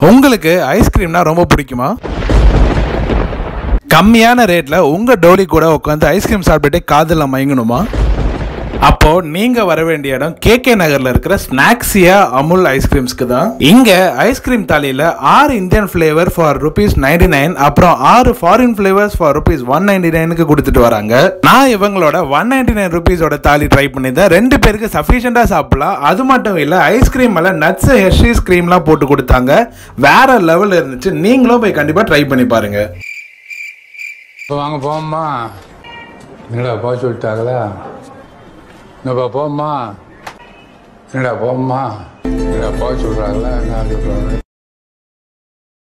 உங்களுக்கு ஐஸ்கிரீம்னா ரொம்ப பிடிக்குமா கம்மியான ரேட்ல உங்க டோலி கூட உட்காந்து ஐஸ்கிரீம் சாப்பிட்டுட்டு காதில் மயங்கணுமா அப்போ நீங்க வர வேண்டிய இடம் கே கே நகர்ல இருக்கிற ஸ்நாக்ஸியா அமுல் ஐஸ்கிரீம்ஸ்க்கு தான் இங்க ஐஸ்கிரீம் தாலியில ஆறு Indian flavour for rupees ninety nine அப்புறம் ஆறு foreign flavours for rupees one ninety நைனுக்கு கொடுத்துட்டு வராங்க நான் இவங்களோட ஒன் நைன்டி நைன் ருபீஸோட தாலி ட்ரை பண்ணியிருந்தேன் ரெண்டு பேருக்கு சஃபிஷியண்டா சாப்பிடலாம் அது மட்டும் இல்ல ஐஸ்கிரீம் மேல நட்ஸ் ஹெர்ஷீஸ் கிரீம்லாம் போட்டு கொடுத்தாங்க வேற லெவல் இருந்துச்சு நீங்களும் போய் கண்டிப்பா ட்ரை பண்ணி பாருங்க இப்போ வாங்க போம்மா என்னடா போக சொல்லிட்டாங்களா என்னப்பா போம்மா என்னடா போம்மா என்னடா போக சொல்கிறாங்களா என்ன சொல்கிறாங்க